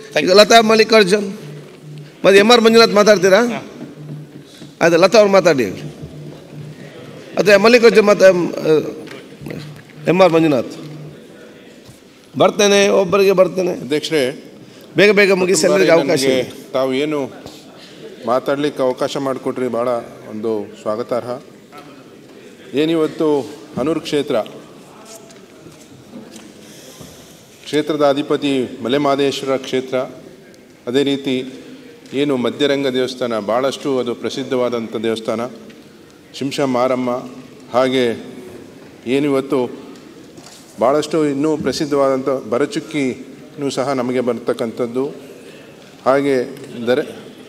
ಈಗ ಲತಾ ಮಲ್ಲಿಕಾರ್ಜುನ್ ಮತ್ತು M R Manjunath ಮಾತಾಡ್ತೀರಾ ಆಯ್ತು ಲತಾ ಅವ್ರು ಮಾತಾಡಿ ಅದೇ ಮಲ್ಲಿಕಾರ್ಜುನ್ ಮತ್ತು ಎಮ್ ಆರ್ ಮಂಜುನಾಥ್ ಬರ್ತೇನೆ ಒಬ್ಬರಿಗೆ ಬರ್ತೇನೆ ಅಧ್ಯಕ್ಷರೇ ಬೇಗ ಬೇಗ ಮುಗಿಸಿ ಎಲ್ಲರಿಗೆ ಅವಕಾಶ ನನಗೆ ಇದೆ. ತಾವು ಏನು ಮಾತಾಡಲಿಕ್ಕೆ ಅವಕಾಶ ಮಾಡಿಕೊಟ್ರಿ ಭಾಳ ಒಂದು ಸ್ವಾಗತಾರ್ಹ ಏನಿವತ್ತು ಹನೂರು ಕ್ಷೇತ್ರ ಕ್ಷೇತ್ರದ ಅಧಿಪತಿ ಮಲೆಮಹದೇಶ್ವರ ಕ್ಷೇತ್ರ ಅದೇ ರೀತಿ ಏನು ಮಧ್ಯರಂಗ ದೇವಸ್ಥಾನ ಭಾಳಷ್ಟು ಅದು ಪ್ರಸಿದ್ಧವಾದಂಥ ದೇವಸ್ಥಾನ ಶಿಂಷ ಮಾರಮ್ಮ ಹಾಗೆ ಏನಿವತ್ತು ಭಾಳಷ್ಟು ಇನ್ನೂ ಪ್ರಸಿದ್ಧವಾದಂಥ ಬರಚುಕ್ಕಿನೂ ಸಹ ನಮಗೆ ಬರ್ತಕ್ಕಂಥದ್ದು ಹಾಗೆ ದರೆ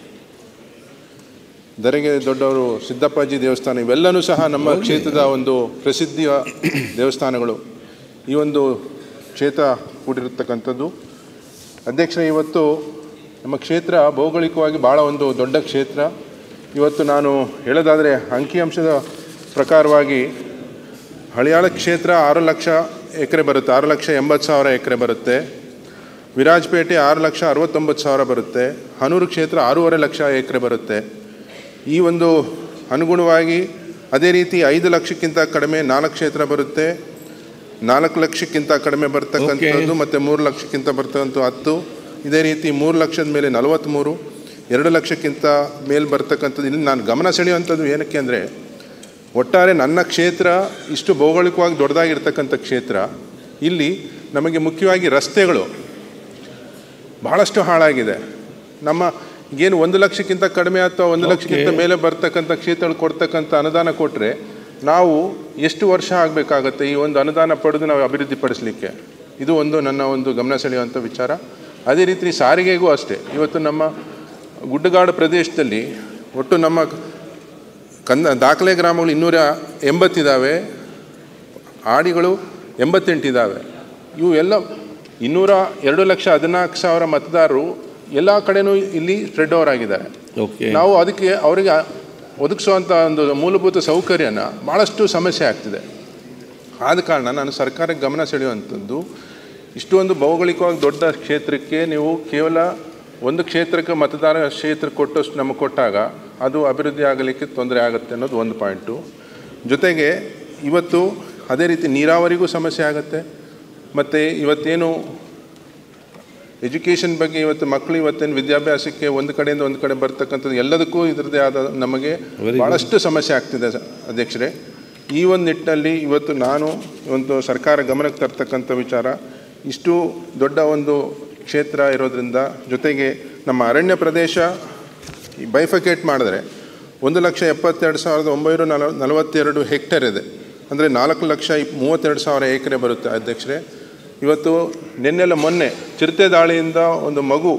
ದರೆಗೆ ದೊಡ್ಡವರು ಸಿದ್ದಪ್ಪಾಜಿ ದೇವಸ್ಥಾನ ಇವೆಲ್ಲನೂ ಸಹ ನಮ್ಮ ಕ್ಷೇತ್ರದ ಒಂದು ಪ್ರಸಿದ್ಧಿಯ ದೇವಸ್ಥಾನಗಳು ಈ ಒಂದು ಕ್ಷೇತ್ರ ಕೂಡಿರತಕ್ಕಂಥದ್ದು ಅಧ್ಯಕ್ಷರೇ ಇವತ್ತು ನಮ್ಮ ಕ್ಷೇತ್ರ ಭೌಗೋಳಿಕವಾಗಿ ಭಾಳ ಒಂದು ದೊಡ್ಡ ಕ್ಷೇತ್ರ ಇವತ್ತು ನಾನು ಹೇಳೋದಾದರೆ ಅಂಕಿಅಂಶದ ಪ್ರಕಾರವಾಗಿ ಹಳಿಯಾಳ ಕ್ಷೇತ್ರ ಆರು ಲಕ್ಷ ಎಕರೆ ಬರುತ್ತೆ ಆರು ಲಕ್ಷ ಎಂಬತ್ತು ಸಾವಿರ ಎಕರೆ ಬರುತ್ತೆ ವಿರಾಜಪೇಟೆ ಆರು ಲಕ್ಷ ಅರವತ್ತೊಂಬತ್ತು ಸಾವಿರ ಬರುತ್ತೆ ಹನೂರು ಕ್ಷೇತ್ರ ಆರೂವರೆ ಲಕ್ಷ ಎಕರೆ ಬರುತ್ತೆ ಈ ಒಂದು ಅನುಗುಣವಾಗಿ ಅದೇ ರೀತಿ ಐದು ಲಕ್ಷಕ್ಕಿಂತ ಕಡಿಮೆ ನಾಲ್ಕು ಕ್ಷೇತ್ರ ಬರುತ್ತೆ ನಾಲ್ಕು ಲಕ್ಷಕ್ಕಿಂತ ಕಡಿಮೆ ಬರ್ತಕ್ಕಂಥದ್ದು ಮತ್ತು ಮೂರು ಲಕ್ಷಕ್ಕಿಂತ ಬರ್ತಕ್ಕಂಥ ಹತ್ತು ಇದೇ ರೀತಿ ಮೂರು ಲಕ್ಷದ ಮೇಲೆ ನಲವತ್ತ್ಮೂರು ಎರಡು ಲಕ್ಷಕ್ಕಿಂತ ಮೇಲೆ ಬರ್ತಕ್ಕಂಥದ್ದು ಇಲ್ಲಿ ನಾನು ಗಮನ ಸೆಳೆಯುವಂಥದ್ದು ಏನಕ್ಕೆ ಅಂದರೆ ಒಟ್ಟಾರೆ ನನ್ನ ಕ್ಷೇತ್ರ ಇಷ್ಟು ಭೌಗೋಳಿಕವಾಗಿ ದೊಡ್ಡದಾಗಿರ್ತಕ್ಕಂಥ ಕ್ಷೇತ್ರ ಇಲ್ಲಿ ನಮಗೆ ಮುಖ್ಯವಾಗಿ ರಸ್ತೆಗಳು ಬಹಳಷ್ಟು ಹಾಳಾಗಿದೆ ನಮ್ಮ ಏನು ಒಂದು ಲಕ್ಷಕ್ಕಿಂತ ಕಡಿಮೆ ಅಥವಾ ಒಂದು ಲಕ್ಷಕ್ಕಿಂತ ಮೇಲೆ ಬರ್ತಕ್ಕಂಥ ಕ್ಷೇತ್ರಗಳು ಕೊಡ್ತಕ್ಕಂಥ ಅನುದಾನ ಕೊಟ್ಟರೆ ನಾವು ಎಷ್ಟು ವರ್ಷ ಆಗಬೇಕಾಗತ್ತೆ ಈ ಒಂದು ಅನುದಾನ ಪಡೆದು ನಾವು ಅಭಿವೃದ್ಧಿಪಡಿಸಲಿಕ್ಕೆ ಇದು ಒಂದು ನನ್ನ ಒಂದು ಗಮನ ಸೆಳೆಯುವಂಥ ವಿಚಾರ ಅದೇ ರೀತಿ ಸಾರಿಗೆಗೂ ಅಷ್ಟೇ ಇವತ್ತು ನಮ್ಮ ಗುಡ್ಡಗಾಡು ಪ್ರದೇಶದಲ್ಲಿ ಒಟ್ಟು ನಮ್ಮ ಕಂದ ದಾಖಲೆ ಗ್ರಾಮಗಳು ಇನ್ನೂರ ಎಂಬತ್ತಿದ್ದಾವೆ ಆಡಿಗಳು ಎಂಬತ್ತೆಂಟಿದ್ದಾವೆ ಇವು ಎಲ್ಲ ಇನ್ನೂರ ಎರಡು ಲಕ್ಷ ಹದಿನಾಲ್ಕು ಸಾವಿರ ಮತದಾರರು ಎಲ್ಲ ಕಡೆನೂ ಇಲ್ಲಿ ಸ್ಪ್ರೆಡ್ ಓವರ್ ಆಗಿದ್ದಾರೆ ಓಕೆ ನಾವು ಅದಕ್ಕೆ ಅವರಿಗೆ ಒದಗಿಸುವಂಥ ಒಂದು ಮೂಲಭೂತ ಸೌಕರ್ಯನ ಭಾಳಷ್ಟು ಸಮಸ್ಯೆ ಆಗ್ತಿದೆ ಆದ ಕಾರಣ ನಾನು ಸರ್ಕಾರಕ್ಕೆ ಗಮನ ಸೆಳೆಯುವಂಥದ್ದು ಇಷ್ಟೊಂದು ಭೌಗೋಳಿಕವಾಗಿ ದೊಡ್ಡ ಕ್ಷೇತ್ರಕ್ಕೆ ನೀವು ಕೇವಲ ಒಂದು ಕ್ಷೇತ್ರಕ್ಕೆ ಮತದಾರ ಕ್ಷೇತ್ರ ಕೊಟ್ಟಷ್ಟು ನಮಗೆ ಕೊಟ್ಟಾಗ ಅದು ಅಭಿವೃದ್ಧಿ ಆಗಲಿಕ್ಕೆ ತೊಂದರೆ ಆಗುತ್ತೆ ಅನ್ನೋದು ಒಂದು ಪಾಯಿಂಟು ಜೊತೆಗೆ ಇವತ್ತು ಅದೇ ರೀತಿ ನೀರಾವರಿಗೂ ಸಮಸ್ಯೆ ಆಗುತ್ತೆ ಮತ್ತು ಇವತ್ತೇನು ಎಜುಕೇಷನ್ ಬಗ್ಗೆ ಇವತ್ತು ಮಕ್ಕಳು ಇವತ್ತೇನು ವಿದ್ಯಾಭ್ಯಾಸಕ್ಕೆ ಒಂದು ಕಡೆಯಿಂದ ಒಂದು ಕಡೆ ಬರ್ತಕ್ಕಂಥದ್ದು ಎಲ್ಲದಕ್ಕೂ ಇದರದ್ದೇ ಆದ ನಮಗೆ ಭಾಳಷ್ಟು ಸಮಸ್ಯೆ ಆಗ್ತಿದೆ ಸ- ಅಧ್ಯಕ್ಷರೇ ಈ ಒಂದು ನಿಟ್ಟಿನಲ್ಲಿ ಇವತ್ತು ನಾನು ಒಂದು ಸರ್ಕಾರ ಗಮನಕ್ಕೆ ತರ್ತಕ್ಕಂಥ ವಿಚಾರ ಇಷ್ಟು ದೊಡ್ಡ ಒಂದು ಕ್ಷೇತ್ರ ಇರೋದ್ರಿಂದ ಜೊತೆಗೆ ನಮ್ಮ ಅರಣ್ಯ ಪ್ರದೇಶ ಈ ಬೈಫಕೇಟ್ ಮಾಡಿದ್ರೆ ಒಂದು ಲಕ್ಷ ಎಪ್ಪತ್ತೆರಡು ಸಾವಿರದ ಒಂಬೈನೂರ ನಲ ನಲವತ್ತೆರಡು ಹೆಕ್ಟೇರ್ ಇದೆ ಅಂದರೆ ನಾಲ್ಕು ಲಕ್ಷ ಇಪ್ ಮೂವತ್ತೆರಡು ಸಾವಿರ ಎಕರೆ ಬರುತ್ತೆ ಅಧ್ಯಕ್ಷರೇ ಇವತ್ತು ನಿನ್ನೆಲ್ಲ ಮೊನ್ನೆ ಚಿರತೆ ದಾಳಿಯಿಂದ ಒಂದು ಮಗು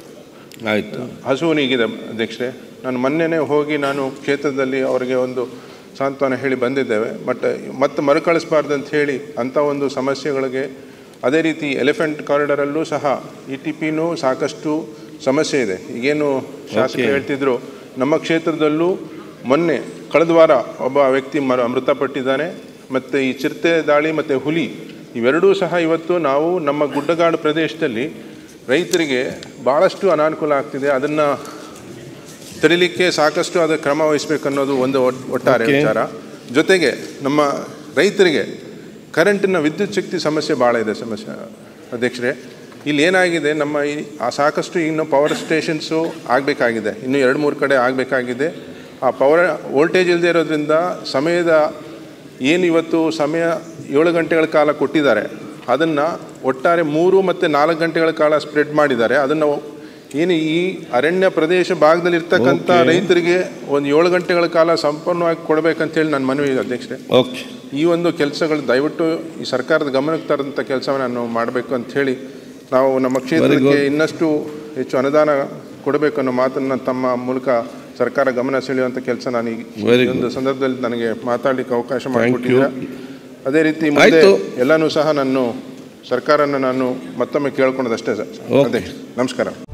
ಆಯಿತು ಹಸುವು ನೀಗಿದೆ ಅಧ್ಯಕ್ಷರೇ ನಾನು ಮೊನ್ನೆನೇ ಹೋಗಿ ನಾನು ಕ್ಷೇತ್ರದಲ್ಲಿ ಅವರಿಗೆ ಒಂದು ಸಾಂತ್ವನ ಹೇಳಿ ಬಂದಿದ್ದೇವೆ ಬಟ್ ಮತ್ತೆ ಮರುಕಳಿಸಬಾರ್ದು ಅಂತ ಹೇಳಿ ಅಂಥ ಒಂದು ಸಮಸ್ಯೆಗಳಿಗೆ ಅದೇ ರೀತಿ ಎಲಿಫೆಂಟ್ ಕಾರಿಡರಲ್ಲೂ ಸಹ ಇ ಟಿ ಪಿನೂ ಸಾಕಷ್ಟು ಸಮಸ್ಯೆ ಇದೆ ಈಗೇನು ಶಾಸಕರು Okay. ಹೇಳ್ತಿದ್ರು ನಮ್ಮ ಕ್ಷೇತ್ರದಲ್ಲೂ ಮೊನ್ನೆ ಕಳೆದ ವಾರ ಒಬ್ಬ ವ್ಯಕ್ತಿ ಮರ ಮೃತಪಟ್ಟಿದ್ದಾನೆ ಮತ್ತು ಈ ಚಿರತೆ ದಾಳಿ ಮತ್ತು ಹುಲಿ ಇವೆರಡೂ ಸಹ ಇವತ್ತು ನಾವು ನಮ್ಮ ಗುಡ್ಡಗಾಡು ಪ್ರದೇಶದಲ್ಲಿ ರೈತರಿಗೆ ಭಾಳಷ್ಟು ಅನಾನುಕೂಲ ಆಗ್ತಿದೆ ಅದನ್ನು ತಡಿಲಿಕ್ಕೆ ಸಾಕಷ್ಟು ಅದರ ಕ್ರಮ ವಹಿಸಬೇಕು ಅನ್ನೋದು ಒಂದು ಒಟ್- ಒಟ್ಟಾರೆ Okay. ವಿಚಾರ ಜೊತೆಗೆ ನಮ್ಮ ರೈತರಿಗೆ ಕರೆಂಟಿನ ವಿದ್ಯುತ್ ಶಕ್ತಿ ಸಮಸ್ಯೆ ಭಾಳ ಇದೆ ಸಮಸ್ಯೆ ಅಧ್ಯಕ್ಷರೇ ಇಲ್ಲಿ ಏನಾಗಿದೆ ನಮ್ಮ ಈ ಆ ಸಾಕಷ್ಟು ಇನ್ನು ಪವರ್ ಸ್ಟೇಷನ್ಸು ಆಗಬೇಕಾಗಿದೆ ಇನ್ನು ಎರಡು ಮೂರು ಕಡೆ ಆಗಬೇಕಾಗಿದೆ ಆ ಪವರ್ ವೋಲ್ಟೇಜ್ ಇಲ್ಲದೆ ಇರೋದ್ರಿಂದ ಸಮಯದ ಏನು ಇವತ್ತು ಸಮಯ ಏಳು ಗಂಟೆಗಳ ಕಾಲ ಕೊಟ್ಟಿದ್ದಾರೆ ಅದನ್ನು ಒಟ್ಟಾರೆ ಮೂರು ಮತ್ತು ನಾಲ್ಕು ಗಂಟೆಗಳ ಕಾಲ ಸ್ಪ್ರೆಡ್ ಮಾಡಿದ್ದಾರೆ ಅದನ್ನು ಏನು ಈ ಅರಣ್ಯ ಪ್ರದೇಶ ಭಾಗದಲ್ಲಿ ಇರ್ತಕ್ಕಂಥ Okay. ರೈತರಿಗೆ ಒಂದು ಏಳು ಗಂಟೆಗಳ ಕಾಲ ಸಂಪೂರ್ಣವಾಗಿ ಕೊಡಬೇಕಂತೇಳಿ ನನ್ನ ಮನವಿ ಇದೆ ಅಧ್ಯಕ್ಷರೇ ಓಕೆ ಈ ಒಂದು ಕೆಲಸಗಳು ದಯವಿಟ್ಟು ಈ ಸರ್ಕಾರದ ಗಮನಕ್ಕೆ ತರಂಥ ಕೆಲಸವನ್ನು ನಾವು ಮಾಡಬೇಕು ಅಂತ ಹೇಳಿ ನಾವು ನಮ್ಮ ಕ್ಷೇತ್ರಕ್ಕೆ good. ಇನ್ನಷ್ಟು ಹೆಚ್ಚು ಅನುದಾನ ಕೊಡಬೇಕು ಅನ್ನೋ ಮಾತನ್ನು ತಮ್ಮ ಮೂಲಕ ಸರ್ಕಾರ ಗಮನ ಸೆಳೆಯುವಂಥ ಕೆಲಸ ನಾನು ಈ Very ಈ ಒಂದು ಸಂದರ್ಭದಲ್ಲಿ ನನಗೆ ಮಾತಾಡಲಿಕ್ಕೆ ಅವಕಾಶ you. ಮಾಡಿಕೊಟ್ಟಿದ್ದೀರಾ ಅದೇ ರೀತಿ ಮುಂದೆ ಆಯ್ತು. ಎಲ್ಲನೂ ಸಹ ನಾನು ಸರ್ಕಾರನ ನಾನು ಮತ್ತೊಮ್ಮೆ ಕೇಳ್ಕೊಳ್ಳೋದಷ್ಟೇ ಸರ್ Okay. ಅಧ್ಯಕ್ಷ ನಮಸ್ಕಾರ